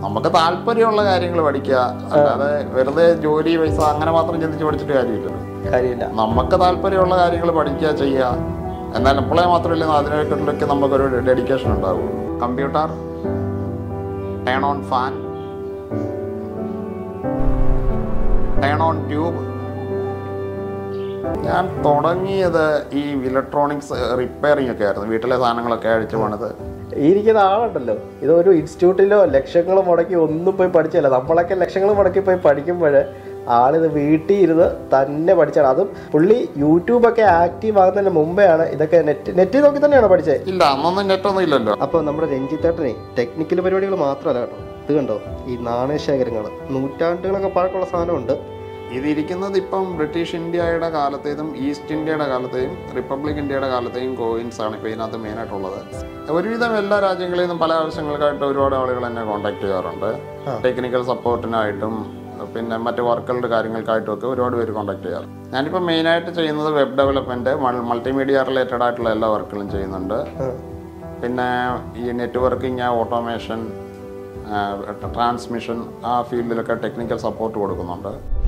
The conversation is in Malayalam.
നമുക്ക് താല്പര്യമുള്ള കാര്യങ്ങൾ പഠിക്കുക അല്ലാതെ വെറുതെ ജോലി പൈസ അങ്ങനെ മാത്രം ചിന്തിച്ച് പഠിച്ചിട്ട് കാര്യമില്ലല്ലോ കാര്യമില്ല നമുക്ക് താല്പര്യമുള്ള കാര്യങ്ങൾ പഠിക്കുക ചെയ്യുക എന്നാൽ എപ്പോഴേ മാത്രമല്ല അതിനൊക്കെ നമുക്കൊരു ഡെഡിക്കേഷൻ ഉണ്ടാവും computer turn on fan turn on tube ഞാൻ തുടങ്ങിയത് ഈ ഇലക്ട്രോണിക്സ് റിപ്പയറിംഗ് ഒക്കെ ആയിരുന്നു വീട്ടിലെ സാധനങ്ങളൊക്കെ അഴിച്ചു പോണത് ഈ ഇരിക്കുന്ന ആളുണ്ടല്ലോ ഇത് ഒരു ഇൻസ്റ്റിറ്റ്യൂട്ടിലോ ലക്ഷങ്ങൾ മുടക്കി ഒന്നും പോയി പഠിച്ചല്ല നമ്മളൊക്കെ ലക്ഷങ്ങൾ മുടക്കി പോയി പഠിക്കുമ്പോൾ ആളിത് വീട്ടിൽ ഇരുന്ന് തന്നെ പഠിച്ചാണ് അതും പുള്ളി യൂട്യൂബൊക്കെ ആക്റ്റീവ് ആകുന്നതിന് മുമ്പെയാണ് ഇതൊക്കെ നെറ്റ് നെറ്റിൽ നോക്കി തന്നെയാണ് പഠിച്ചത് ഇല്ല അന്നൊന്നും നെറ്റൊന്നും ഇല്ലല്ലോ അപ്പോൾ നമ്മുടെ രഞ്ജിത്തേട്ടനെ ടെക്നിക്കൽ പരിപാടികൾ മാത്രമല്ല കേട്ടോ ഇത് കണ്ടോ ഈ നാണയശേഖരങ്ങൾ നൂറ്റാണ്ടുകളൊക്കെ പഴക്കമുള്ള സാധനമുണ്ട് ഇതിരിക്കുന്നത് ഇപ്പം ബ്രിട്ടീഷ് ഇന്ത്യയുടെ കാലത്തേതും ഈസ്റ്റ് ഇന്ത്യയുടെ കാലത്തെയും റിപ്പബ്ലിക് ഇന്ത്യയുടെ കാലത്തെയും കോയിൻസ് ആണ് ഇപ്പോൾ ഇതിനകത്ത് മെയിനായിട്ടുള്ളത് ഒരുവിധം എല്ലാ രാജ്യങ്ങളിൽ നിന്നും പല ആവശ്യങ്ങൾക്കായിട്ട് ഒരുപാട് ആളുകൾ എന്നെ കോൺടാക്ട് ചെയ്യാറുണ്ട് ടെക്നിക്കൽ സപ്പോർട്ടിനായിട്ടും പിന്നെ മറ്റ് വർക്കുകളുടെ കാര്യങ്ങൾക്കായിട്ടും ഒക്കെ ഒരുപാട് പേര് കോൺടാക്ട് ചെയ്യാറ് ഞാനിപ്പോൾ മെയിനായിട്ട് ചെയ്യുന്നത് വെബ് ഡെവലപ്മെൻറ്റ് മൾട്ടിമീഡിയ റിലേറ്റഡ് ആയിട്ടുള്ള എല്ലാ വർക്കുകളും ചെയ്യുന്നുണ്ട് പിന്നെ ഈ നെറ്റ്വർക്കിംഗ് ഓട്ടോമേഷൻ ട്രാൻസ്മിഷൻ ആ ഫീൽഡിലൊക്കെ ടെക്നിക്കൽ സപ്പോർട്ട് കൊടുക്കുന്നുണ്ട്